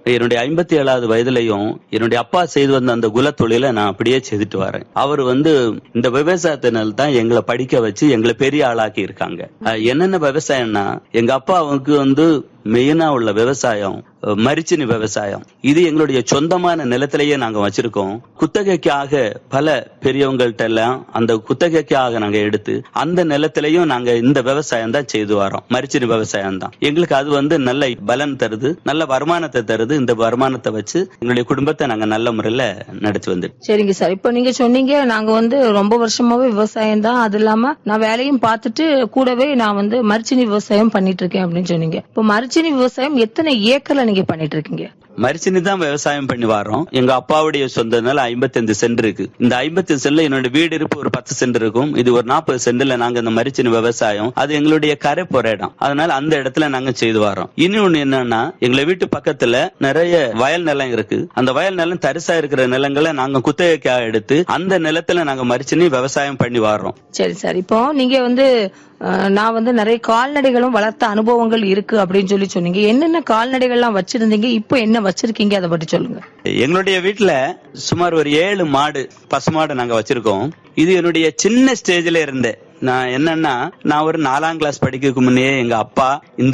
என்னுடைய ஐம்பத்தி ஏழாவது வயதுலயும் என்னுடைய அப்பா செய்து வந்த அந்த குல தொழிலை நான் அப்படியே செய்துட்டு வரேன் அவர் வந்து இந்த விவசாயத்தினால் தான் எங்களை படிக்க வச்சு எங்களை பெரிய ஆளாக்கி இருக்காங்க அஹ் என்னென்ன விவசாயம்னா எங்க அப்பாவுக்கு வந்து மெயினா உள்ள விவசாயம் அஹ் மரிச்சினி விவசாயம் இது எங்களுடைய சொந்தமான நிலத்திலேயே நாங்க வச்சிருக்கோம் குத்தகைக்காக பல பெரியவங்கள்ட்ட எல்லாம் அந்த குத்தகைக்காக நாங்க எடுத்து அந்த நிலத்திலையும் நாங்க இந்த விவசாயம் தான் செய்து வரோம் மரிச்சினி விவசாயம் தான் எங்களுக்கு அது வந்து நல்ல பலன் தருது நல்ல வருமானத்தை தருது இந்த வருமானத்தை வச்சு எங்களுடைய குடும்பத்தை நாங்க நல்ல முறையில நடத்தி வந்துட்டு சரிங்க சார் இப்ப நீங்க சொன்னீங்க நாங்க வந்து ரொம்ப வருஷமாவே விவசாயம் தான் அது இல்லாம நான் வேலையும் பார்த்துட்டு கூடவே நான் வந்து மரிச்சினி விவசாயம் பண்ணிட்டு இருக்கேன் அப்படின்னு சொன்னீங்க இப்ப மரிச்சினி விவசாயம் எத்தனை ஏக்கர்ல நீங்க பண்ணிட்டு இருக்கீங்க மரிச்சினி தான் விவசாயம் பண்ணி வரோம் எங்க அப்பாவுடைய சொந்த நிலம் ஐம்பத்தஞ்சு சென்ட் இருக்கு இந்த ஐம்பத்தி சென்ட்ல என்னோட வீடு இருப்பு ஒரு பத்து சென்ட் இருக்கும் இது ஒரு நாற்பது சென்ட்ல நாங்க இந்த மரிச்சினி விவசாயம் அது எங்களுடைய கரை போற இடம் அதனால அந்த இடத்துல நாங்க செய்து வரோம் இன்னொன்னு என்னன்னா எங்களை வீட்டு பக்கத்துல நிறைய வயல் நிலம் இருக்கு அந்த வயல் நிலம் தரிசா இருக்கிற நிலங்களை நாங்க குத்தகைக்காக எடுத்து அந்த நிலத்துல நாங்க மரிச்சினி விவசாயம் பண்ணி வரோம் சரி சார் இப்போ நீங்க வந்து அஹ், நான் வந்து நிறைய கால்நடைகளும் வளர்த்த அனுபவங்கள் இருக்கு அப்படின்னு சொல்லி சொன்னீங்க என்னென்ன கால்நடைகள்லாம் வச்சிருந்தீங்க இப்போ என்ன வச்சிருக்கீங்க அதை பற்றி சொல்லுங்க எங்களுடைய வீட்டுல சுமார் ஒரு ஏழு மாடு பசுமாடு நாங்க வச்சிருக்கோம் இது என்னுடைய சின்ன ஸ்டேஜ்ல இருந்தேன் நான் என்னன்னா நான் ஒரு நாலாம் கிளாஸ் படிக்கிறதுக்கு முன்னே எங்க அப்பா இந்த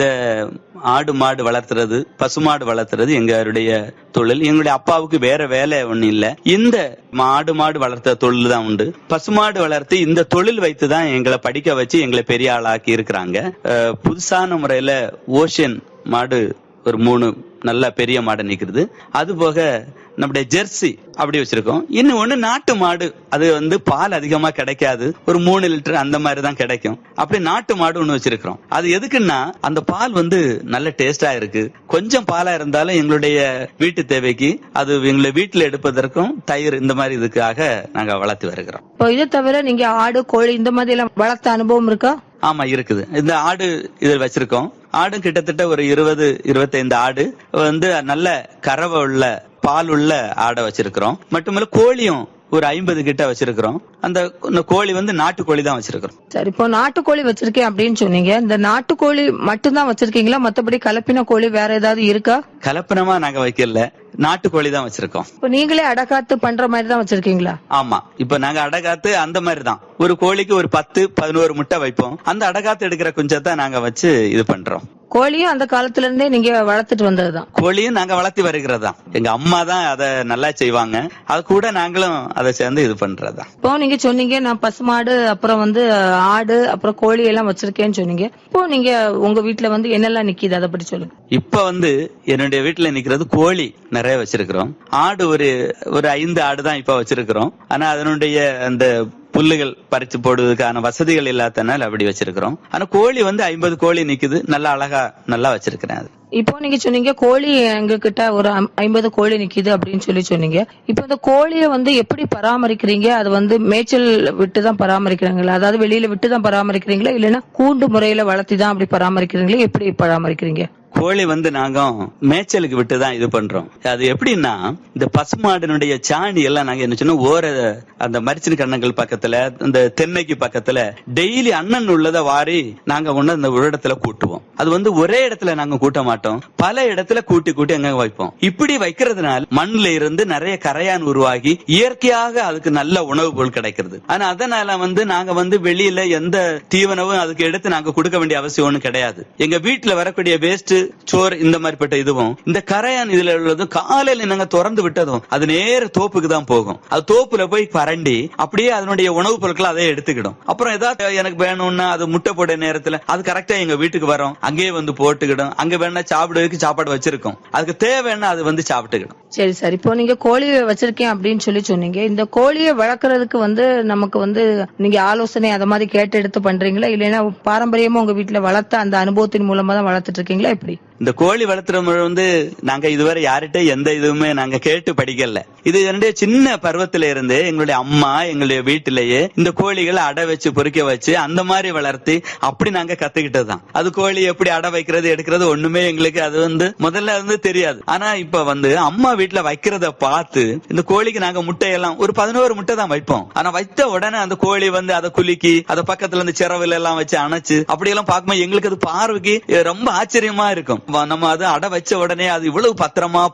ஆடு மாடு வளர்த்துறது பசுமாடு வளர்த்துறது எங்களுடைய தொழில் எங்களுடைய அப்பாவுக்கு வேற வேலை ஒண்ணு இல்ல இந்த மாடு மாடு வளர்த்த தொழில் தான் உண்டு பசுமாடு வளர்த்து இந்த தொழில் வைத்து தான் எங்களை படிக்க வச்சு எங்களை பெரிய ஆளாக்கி இருக்கிறாங்க அஹ், புதுசான முறையில ஓஷன் மாடு ஒரு மூணு நல்ல பெரிய மாடு நிக்கிறது அது போக நம்முடைய ஜெர்சி அப்படி வச்சிருக்கோம் இன்னும் ஒண்ணு நாட்டு மாடு அது வந்து பால் அதிகமா கிடைக்காது ஒரு மூணு லிட்டர் அந்த மாதிரி தான் கிடைக்கும் அப்படி நாட்டு மாடு ஒண்ணு வச்சிருக்கிறோம் அது எதுக்குன்னா அந்த பால் வந்து நல்ல டேஸ்டா இருக்கு கொஞ்சம் பாலா இருந்தாலும் எங்களுடைய வீட்டு தேவைக்கு அது எங்களை வீட்டுல எடுப்பதற்கும் தயிர் இந்த மாதிரி இதுக்காக நாங்க வளர்த்து வருகிறோம் இப்போ இதை தவிர நீங்க ஆடு கோழி இந்த மாதிரி எல்லாம் வளர்த்த அனுபவம் இருக்கா ஆமா இருக்குது இந்த ஆடு இதில் வச்சிருக்கோம் ஆடு கிட்டத்தட்ட ஒரு இருபது இருபத்தைந்து ஆடு வந்து நல்ல கறவை உள்ள பால் உள்ள ஆடை வச்சிருக்கிறோம் மட்டுமல்ல கோழியும் ஒரு ஐம்பது கிட்ட வச்சிருக்கிறோம் அந்த இந்த கோழி வந்து நாட்டுக்கோழி தான் வச்சிருக்கிறோம் சரி இப்போ நாட்டுக்கோழி வச்சிருக்கேன் அப்படின்னு சொன்னீங்க இந்த நாட்டுக்கோழி மட்டும்தான் வச்சிருக்கீங்களா மத்தபடி கலப்பின கோழி வேற ஏதாவது இருக்கா கலப்பனமா நாங்க வைக்கல நாட்டுக்கோழி தான் வச்சிருக்கோம் இப்போ நீங்களே அடக்காத்து பண்ற மாதிரி தான் வச்சிருக்கீங்களா ஆமா இப்ப நாங்க அடகாத்து அந்த மாதிரி தான் ஒரு கோழிக்கு ஒரு பத்து பதினோரு முட்டை வைப்போம் அந்த அடகாத்து எடுக்கிற குஞ்சத்தை நாங்க வச்சு இது பண்றோம் கோழியும் அந்த காலத்துல இருந்தே நீங்க வளர்த்துட்டு வந்ததுதான் கோழியும் நாங்க வளர்த்தி வருகிறதா எங்க அம்மா தான் அதை நல்லா செய்வாங்க அது கூட நாங்களும் அதை சேர்ந்து இது பண்றதா இப்போ நீங்க சொன்னீங்க நான் பசுமாடு அப்புறம் வந்து அஹ், ஆடு அப்புறம் கோழி எல்லாம் வச்சிருக்கேன்னு சொன்னீங்க இப்போ நீங்க உங்க வீட்டுல வந்து என்னெல்லாம் நிக்குது அதை பத்தி சொல்லுங்க இப்ப வந்து என்னுடைய வீட்டுல நிக்கிறது கோழி நிறைய வச்சிருக்கிறோம் ஆடு ஒரு ஒரு ஐந்து ஆடு தான் இப்ப வச்சிருக்கிறோம் ஆனா அதனுடைய அந்த புல்லுகள் பறிச்சு போடுவதற்கான வசதிகள் இல்லாதனால அப்படி வச்சிருக்கிறோம் ஆனா கோழி வந்து ஐம்பது கோழி நிக்குது நல்லா அழகா நல்லா வச்சிருக்கிறேன் அது இப்போ நீங்க சொன்னீங்க கோழி எங்க கிட்ட ஒரு ஐம்- ஐம்பது கோழி நிக்குது அப்படின்னு சொல்லி சொன்னீங்க இப்போ இந்த கோழியை வந்து எப்படி பராமரிக்கிறீங்க அது வந்து மேய்ச்சல் விட்டு தான் பராமரிக்கிறாங்களா அதாவது வெளியில விட்டு தான் பராமரிக்கிறீங்களா இல்லைன்னா கூண்டு முறையில வளர்த்தி தான் அப்படி பராமரிக்கிறீங்களா எப்படி பராமரிக்கிறீங்க கோழி வந்து நாங்க மேய்ச்சலுக்கு விட்டு தான் இது பண்றோம் அது எப்படின்னா இந்த பசுமாடினுடைய சாணி எல்லாம் நாங்க என்ன சொன்னோம் ஓர அந்த மரிச்சின் கண்ணங்கள் பக்கத்துல இந்த தென்னைக்கு பக்கத்துல டெய்லி அண்ணன் உள்ளத வாரி நாங்க ஒண்ணு அந்த ஒரு இடத்துல கூட்டுவோம் அது வந்து ஒரே இடத்துல நாங்க கூட்ட மாட்டோம் பல இடத்துல கூட்டி கூட்டி அங்க வைப்போம் இப்படி வைக்கிறதுனால மண்ணுல இருந்து நிறைய கரையான் உருவாகி இயற்கையாக அதுக்கு நல்ல உணவு பொருள் கிடைக்கிறது ஆனா அதனால வந்து நாங்க வந்து வெளியில எந்த தீவனமும் அதுக்கு எடுத்து நாங்க கொடுக்க வேண்டிய அவசியம் ஒண்ணும் கிடையாது எங்க வீட்டுல வரக்கூடிய வேஸ்ட் சோறு இந்த மாதிரிப்பட்ட இதுவும் இந்த கரையான் இதுல உள்ளதும் காலையில நாங்க திறந்து விட்டதும் அது நேர தோப்புக்கு தான் போகும் அது தோப்புல போய் பரண்டி அப்படியே அதனுடைய உணவுப் பொருட்களை அதை எடுத்துக்கிடும் அப்புறம் ஏதாவது எனக்கு வேணும்னா அது முட்டை போட நேரத்துல அது கரெக்டா எங்க வீட்டுக்கு வரும் அங்கேயே வந்து போட்டுக்கிடும் அங்க வேணா சாப்பிடுறதுக்கு சாப்பாடு வச்சிருக்கோம் அதுக்கு தேவைன்னா அது வந்து சாப்பிட்டுக்கிடும் சரி சார் இப்போ நீங்க கோழி வச்சிருக்கேன் அப்படின்னு சொல்லி சொன்னீங்க இந்த கோழியை வளர்க்கறதுக்கு வந்து நமக்கு வந்து நீங்க ஆலோசனை அத மாதிரி கேட்டு எடுத்து பண்றீங்களா இல்லைன்னா பாரம்பரியமா உங்க வீட்டுல வளர்த்த அந்த அனுபவத்தின் மூலமா தான் வளர்த்துட்டு இருக்கீங்களா எப்படி இந்த கோழி வளர்த்துற முறை வந்து நாங்க இதுவரை யார்கிட்ட எந்த இதுவுமே நாங்க கேட்டு படிக்கல இது என்னுடைய சின்ன பருவத்தில இருந்து எங்களுடைய அம்மா எங்களுடைய வீட்டிலேயே இந்த கோழிகளை அடை வச்சு பொறிக்க வச்சு அந்த மாதிரி வளர்த்தி அப்படி நாங்க கத்துக்கிட்டதுதான் அது கோழி எப்படி அடை வைக்கிறது எடுக்கிறது ஒண்ணுமே எங்களுக்கு அது வந்து முதல்ல வந்து தெரியாது ஆனா இப்ப வந்து அம்மா வீட்டுல வைக்கிறத பார்த்து இந்த கோழிக்கு நாங்க முட்டையெல்லாம் ஒரு பதினோரு முட்டை தான் வைப்போம் ஆனா வைத்த உடனே அந்த கோழி வந்து அதை குலுக்கி அதை பக்கத்துல இந்த சிறவுல எல்லாம் வச்சு அணைச்சு அப்படி எல்லாம் பார்க்கும்போது எங்களுக்கு அது பார்வைக்கு ரொம்ப ஆச்சரியமா இருக்கும் வ- நம்ம அது அடை வச்ச உடனே அது இவ்வளவு பத்திரமா